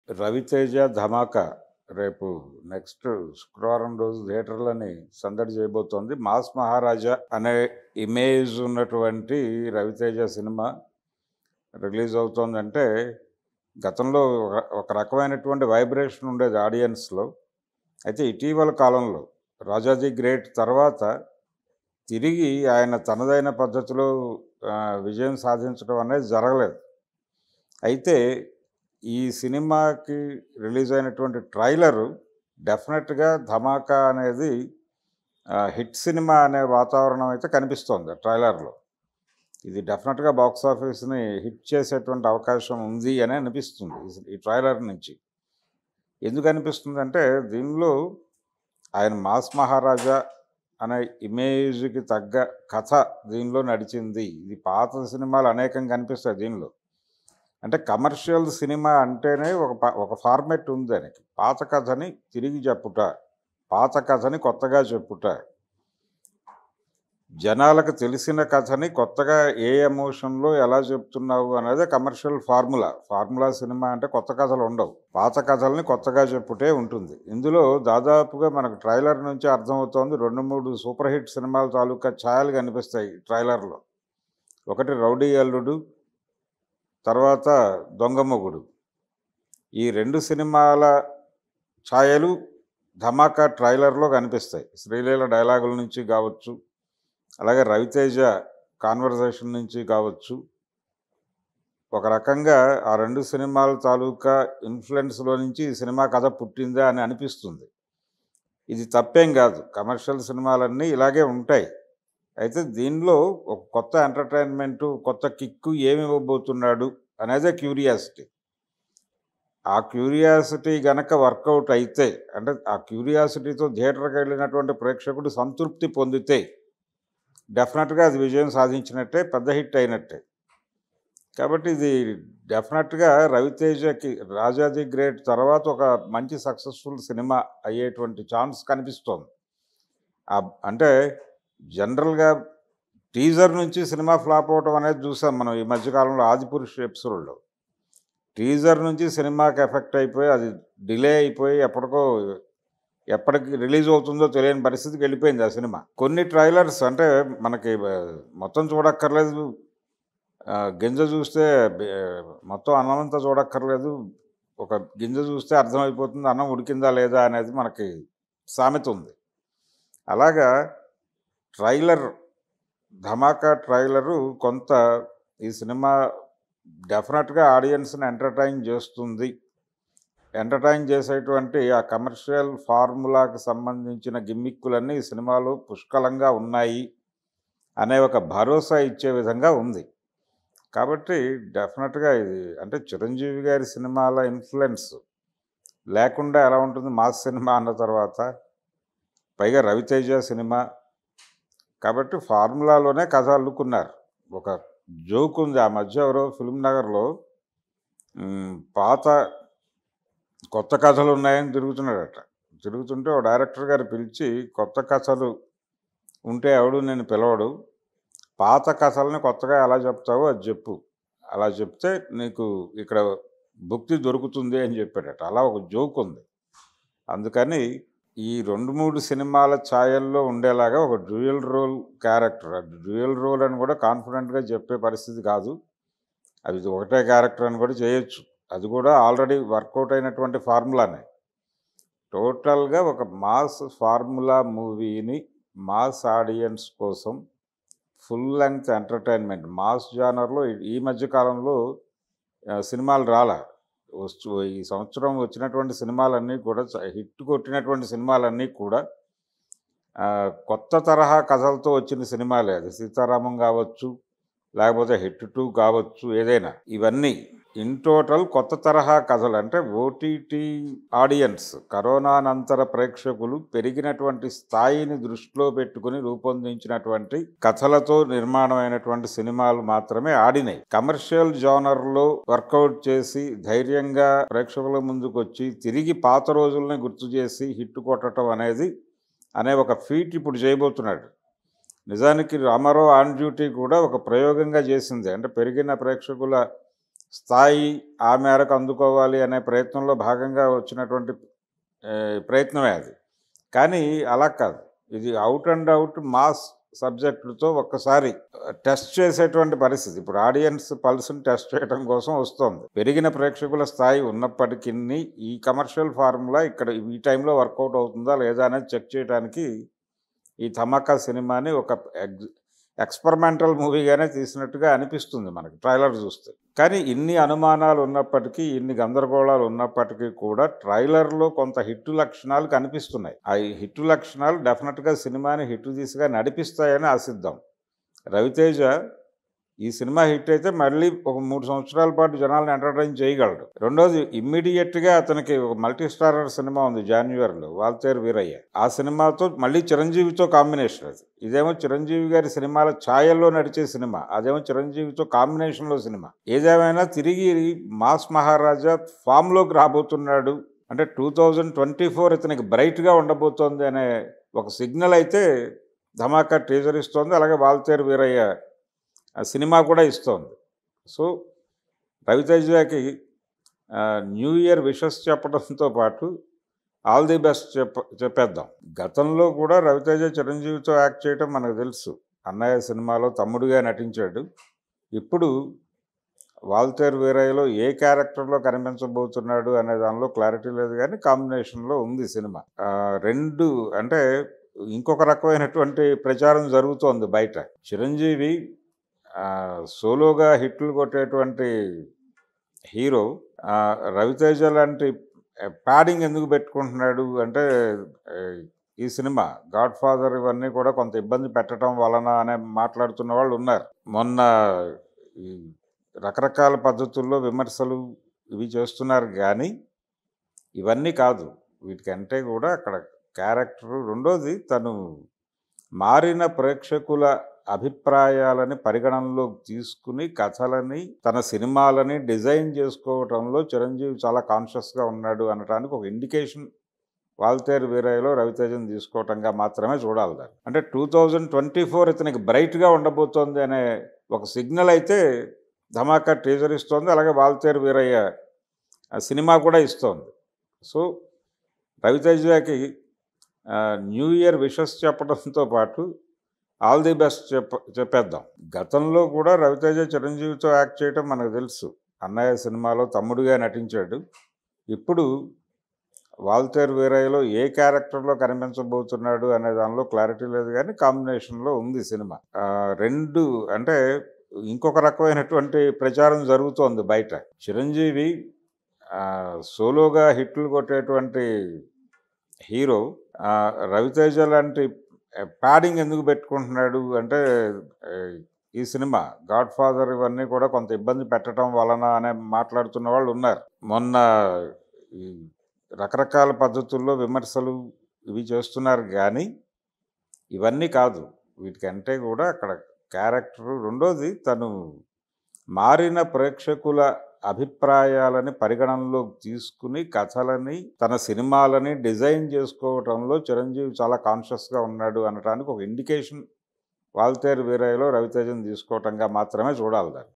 రవితేజ ధమాకా రేపు నెక్స్ట్ శుక్రవారం రోజు థియేటర్లని సందడి చేయబోతోంది మాస్ మహారాజా అనే ఇమేజ్ ఉన్నటువంటి రవితేజ సినిమా రిలీజ్ అవుతోందంటే గతంలో ఒక- ఒక రకమైనటువంటి వైబ్రేషన్ ఉండేది ఆడియన్స్లో అయితే ఇటీవల కాలంలో రాజాజీ గ్రేట్ తర్వాత తిరిగి ఆయన తనదైన పద్ధతిలో ఆ, విజయం సాధించడం అనేది జరగలేదు అయితే ఈ సినిమాకి రిలీజ్ అయినటువంటి ట్రైలరు డెఫినెట్గా ధమాకా అనేది ఆ, హిట్ సినిమా అనే వాతావరణం అయితే కనిపిస్తోంది ఆ ట్రైలర్లో ఇది డెఫినెట్గా బాక్స్ ఆఫీస్ని హిట్ చేసేటువంటి అవకాశం ఉంది అని అనిపిస్తుంది ఈ- ఈ ట్రైలర్ నుంచి ఎందుకు అనిపిస్తుంది అంటే దీనిలో ఆయన మాస్ మహారాజా అనే ఇమేజ్కి తగ్గ కథ దీనిలో నడిచింది ఇది పాత సినిమాలు అనేకం కనిపిస్తాయి దీనిలో అంటే కమర్షియల్ సినిమా అంటేనే ఒక ప- ఒక ఫార్మెట్ ఉంది దానికి పాత కథని తిరిగి చెప్పుట పాత కథని కొత్తగా చెప్పుట జనాలకు తెలిసిన కథని కొత్తగా ఏ ఎమోషన్లో ఎలా చెప్తున్నావు అనేది కమర్షియల్ ఫార్ములా ఫార్ములా సినిమా అంటే కొత్త కథలు ఉండవు పాత కథల్ని కొత్తగా చెప్పుటే ఉంటుంది ఇందులో దాదాపుగా మనకు ట్రైలర్ నుంచి అర్థమవుతోంది రెండు మూడు సూపర్ హిట్ సినిమాల తాలూకా ఛాయలు కనిపిస్తాయి ట్రైలర్లో ఒకటి రౌడీ అల్లుడు తర్వాత దొంగమొగుడు ఈ రెండు సినిమాల ఛాయలు ధమాకా ట్రైలర్లో కనిపిస్తాయి శ్రీలీల డైలాగుల నుంచి కావచ్చు అలాగే రవితేజ కాన్వర్జేషన్ నుంచి కావచ్చు ఒక రకంగా ఆ రెండు సినిమాల తాలూకా ఇన్ఫ్లుయెన్స్లో నుంచి ఈ సినిమా కథ పుట్టిందా అని అనిపిస్తుంది ఇది తప్పేం కాదు కమర్షియల్ సినిమాలన్నీ ఇలాగే ఉంటాయి అయితే దీనిలో ఒక కొత్త ఎంటర్టైన్మెంటు కొత్త కిక్కు ఏమి ఇవ్వబోతున్నాడు అనేదే క్యూరియాసిటీ ఆ క్యూరియాసిటీ గనక వర్కౌట్ అయితే అంటే ఆ క్యూరియాసిటీతో థియేటర్కి వెళ్ళినటువంటి ప్రేక్షకుడు సంతృప్తి పొందితే డెఫినెట్గా అది విజయం సాధించినట్టే పెద్ద హిట్ అయినట్టే కాబట్టి ఇది డెఫినెట్గా రవితేజకి రాజాది గ్రేట్ తర్వాత ఒక మంచి సక్సెస్ఫుల్ సినిమా అయ్యేటువంటి ఛాన్స్ కనిపిస్తోంది ఆ- అంటే జనరల్గా టీజర్ నుంచి సినిమా ఫ్లాప్ అవటం అనేది చూసాం మనం ఈ మధ్యకాలంలో ఆదిపురుష్ ఎపిసోడ్లో టీజర్ నుంచి సినిమాకి ఎఫెక్ట్ అయిపోయి అది డిలే అయిపోయి ఎప్పటికో ఎప్పటికి రిలీజ్ అవుతుందో తెలియని పరిస్థితికి వెళ్ళిపోయింది ఆ సినిమా కొన్ని ట్రైలర్స్ అంటే మనకి ఆ, మొత్తం చూడక్కర్లేదు ఆ, గింజ చూస్తే బె- మొత్తం అన్నం అంతా చూడక్కర్లేదు ఒక గింజ చూస్తే అర్థమైపోతుంది అన్నం ఉడికిందా లేదా అనేది మనకి సామెత ఉంది అలాగా ట్రైలర్ ధమాకా ట్రైలరు కొంత ఈ సినిమా డెఫినెట్గా ఆడియన్స్ని ఎంటర్టైన్ చేస్తుంది ఎంటర్టైన్ చేసేటువంటి ఆ కమర్షియల్ ఫార్ములాకి సంబంధించిన గిమ్మిక్కులన్నీ ఈ సినిమాలో పుష్కలంగా ఉన్నాయి అనే ఒక భరోసా ఇచ్చే విధంగా ఉంది కాబట్టి డెఫినెట్గా ఇది అంటే చిరంజీవి గారి సినిమాల ఇన్ఫ్లుయెన్స్ లేకుండా ఎలా ఉంటుంది మాస్ సినిమా అన్న తర్వాత పైగా రవితేజ సినిమా కాబట్టి ఫార్ములాలోనే కథ అల్లుకున్నారు ఒక జోక్ ఉంది ఆ మధ్య ఎవరో ఫిల్మ్ నగర్లో మ్, పాత కొత్త కథలు ఉన్నాయని తిరుగుతున్నాడట తిరుగుతుంటే ఓ డైరెక్టర్ గారు పిలిచి కొత్త కథలు ఉంటే ఎవడు నేను పిలవడు పాత కథల్ని కొత్తగా ఎలా చెప్తావో అది చెప్పు అలా చెప్తే నీకు ఇక్కడ భుక్తి దొరుకుతుంది అని చెప్పాడట అలా ఒక జోక్ ఉంది అందుకని ఈ రెండు మూడు సినిమాల ఛాయల్లో ఉండేలాగా ఒక dual role character dual role అని కూడా కాన్ఫిడెంట్గా చెప్పే పరిస్థితి కాదు అది ఒకటే క్యారెక్టర్ అని కూడా చేయొచ్చు అది కూడా ఆల్రెడీ వర్కౌట్ అయినటువంటి ఫార్ములానే టోటల్గా ఒక మాస్ ఫార్ములా మూవీని మాస్ ఆడియన్స్ కోసం ఫుల్ లెంగ్త్ ఎంటర్టైన్మెంట్ మాస్ జానర్లో ఈ- ఈ మధ్య కాలంలో ఆ, సినిమాలు రాలా వచ్చు ఈ సంవత్సరం వచ్చినటువంటి సినిమాలన్నీ కూడా చ- హిట్ కొట్టినటువంటి సినిమాలన్నీ కూడా ఆ, కొత్త తరహా కథలతో వచ్చిన సినిమాలే అది సీతారామం కావచ్చు లేకపోతే హిట్ టూ కావచ్చు ఏదైనా ఇవన్నీ ఇన్ టోటల్ కొత్త తరహా కథలు అంటే ఓటీటీ ఆడియన్స్ కరోనానంతర ప్రేక్షకులు పెరిగినటువంటి స్థాయిని దృష్టిలో పెట్టుకుని రూపొందించినటువంటి కథలతో నిర్మాణమైనటువంటి సినిమాలు మాత్రమే ఆడినాయి కమర్షియల్ జానర్లో వర్కౌట్ చేసి ధైర్యంగా ప్రేక్షకుల ముందుకు వచ్చి తిరిగి పాత రోజుల్ని గుర్తు చేసి హిట్ కొట్టడం అనేది అనే ఒక ఫీట్ ఇప్పుడు చేయబోతున్నాడు నిజానికి రామారావు ఆన్ డ్యూటీ కూడా ఒక ప్రయోగంగా చేసింది అంటే పెరిగిన ప్రేక్షకుల స్థాయి ఆ మేరకు అందుకోవాలి అనే ప్రయత్నంలో భాగంగా వచ్చినటువంటి ఏ, ప్రయత్నమే అది కానీ అలా కాదు ఇది అవుట్ అండ్ అవుట్ మాస్ సబ్జెక్టులతో ఒక్కసారి టెస్ట్ చేసేటువంటి పరిస్థితి ఇప్పుడు ఆడియన్స్ పల్స్ని టెస్ట్ చేయడం కోసం వస్తుంది పెరిగిన ప్రేక్షకుల స్థాయి ఉన్నప్పటికీ ఈ కమర్షియల్ ఫార్ములా ఇక్కడ ఈ టైంలో వర్కౌట్ అవుతుందా లేదా అనేది చెక్ చేయడానికి ఈ ధమాకా సినిమాని ఒక ఎగ్ ఎక్స్పెరిమెంటల్ మూవీగానే తీసినట్టుగా అనిపిస్తుంది మనకి ట్రైలర్ చూస్తే కానీ ఇన్ని అనుమానాలు ఉన్నప్పటికీ ఇన్ని గందరగోళాలు ఉన్నప్పటికీ కూడా ట్రైలర్లో కొంత హిట్ లక్షణాలు కనిపిస్తున్నాయి ఆ హిట్ లక్షణాలు డెఫినెట్గా సినిమాని హిట్ దిశగా నడిపిస్తాయని ఆశిద్దాం రవితేజ ఈ సినిమా హిట్ అయితే మళ్ళీ ఒక మూడు సంవత్సరాల పాటు జనాలను ఎంటర్టైన్ చేయగలడు రెండోది ఇమ్మీడియట్గా అతనికి ఒక మల్టీ స్టారర్ సినిమా ఉంది జాన్యువరిలో వాల్తేరు వీరయ్య ఆ సినిమాతో మళ్ళీ చిరంజీవితో కాంబినేషన్ అది ఇదేమో చిరంజీవి గారి సినిమాల ఛాయల్లో నడిచే సినిమా అదేమో చిరంజీవితో కాంబినేషన్లో సినిమా ఏదేమైనా తిరిగి మాస్ మహారాజా ఫామ్లోకి రాబోతున్నాడు అంటే టూ థౌజండ్ ట్వంటీ ఫోర్ ఇతనికి బ్రైట్గా ఉండబోతోంది అనే ఒక సిగ్నల్ అయితే ధమాకా టీజర్ ఇస్తోంది అలాగే వాల్తేరు వీరయ్య ఆ సినిమా కూడా ఇస్తోంది సో రవితేజకి ఆ, న్యూ ఇయర్ విషెస్ చెప్పడంతో పాటు ఆల్ ది బెస్ట్ చెప్ప చెప్పేద్దాం గతంలో కూడా రవితేజ చిరంజీవితో యాక్ట్ చేయడం మనకు తెలుసు అన్నయ్య సినిమాలో తమ్ముడిగా నటించాడు ఇప్పుడు వాల్తేరు వీరయ్యలో ఏ క్యారెక్టర్లో కనిపించబోతున్నాడు అనే దానిలో క్లారిటీ లేదు కానీ కాంబినేషన్లో ఉంది సినిమా ఆ, రెండు అంటే ఇంకొక రకమైనటువంటి ప్రచారం జరుగుతోంది బయట చిరంజీవి ఆ, సోలోగా హిట్లు కొట్టేటువంటి హీరో ఆ, రవితేజ లాంటి ప్యాడింగ్ ఎందుకు పెట్టుకుంటున్నాడు అంటే ఆ, ఈ సినిమా గాడ్ ఫాదర్ ఇవన్నీ కూడా కొంత ఇబ్బంది పెట్టడం వలన అనే మాట్లాడుతున్న వాళ్ళు ఉన్నారు మొన్న ఈ రకరకాల పద్ధతుల్లో విమర్శలు ఇవి చేస్తున్నారు కానీ ఇవన్నీ కాదు వీటికంటే కూడా అక్కడ క్యారెక్టర్ రెండోది తను మారిన ప్రేక్షకుల అభిప్రాయాలని పరిగణనలోకి తీసుకుని కథలని తన సినిమాలని డిజైన్ చేసుకోవటంలో చిరంజీవి చాలా కాన్షియస్గా ఉన్నాడు అనడానికి ఒక ఇండికేషన్ వాల్తేరు వీరయ్యలో రవితేజను తీసుకోవటంగా మాత్రమే చూడాలి దాన్ని అంటే టూ థౌజండ్ ట్వంటీ ఫోర్ ఇతనికి బ్రైట్గా ఉండబోతోంది అనే ఒక సిగ్నల్ అయితే ధమాకా టీజర్ ఇస్తోంది అలాగే వాల్తేరు వీరయ్య ఆ సినిమా కూడా ఇస్తోంది సో రవితేజకి ఆ, న్యూ ఇయర్ విషెస్ చెప్పడంతో పాటు ఆల్ ది బెస్ట్ చెప్ప చెప్పేద్దాం గతంలో కూడా రవితేజ చిరంజీవితో యాక్ట్ చేయడం మనకు తెలుసు అన్నయ్య సినిమాలో తమ్ముడిగా నటించాడు ఇప్పుడు వాల్తేరు వీరయ్యలో ఏ క్యారెక్టర్లో కనిపించబోతున్నాడు అనే దానిలో క్లారిటీ లేదు కానీ కాంబినేషన్లో ఉంది సినిమా ఆ, రెండు అంటే ఇంకొక రకమైనటువంటి ప్రచారం జరుగుతోంది బయట చిరంజీవి ఆ, సోలోగా హిట్లు కొట్టేటువంటి హీరో ఆ, రవితేజ లాంటి ప్యాడింగ్ ఎందుకు పెట్టుకుంటున్నాడు అంటే ఆ, ఈ సినిమా గాడ్ ఫాదర్ ఇవన్నీ కూడా కొంత ఇబ్బంది పెట్టడం వలన అనే మాట్లాడుతున్న వాళ్ళు ఉన్నారు మొన్న ఈ రకరకాల పద్ధతుల్లో విమర్శలు ఇవి చేస్తున్నారు కానీ ఇవన్నీ కాదు వీటికంటే కూడా అక్కడ క్యారెక్టర్ రెండోది తను మారిన ప్రేక్షకుల అభిప్రాయాలని పరిగణనలోకి తీసుకుని కథలని తన సినిమాలని డిజైన్ చేసుకోవటంలో చిరంజీవి చాలా కాన్షియస్గా ఉన్నాడు అనడానికి ఒక ఇండికేషన్ వాల్తేరు వీరయ్యలో రవితేజను తీసుకోవటంగా మాత్రమే చూడాలి దాన్ని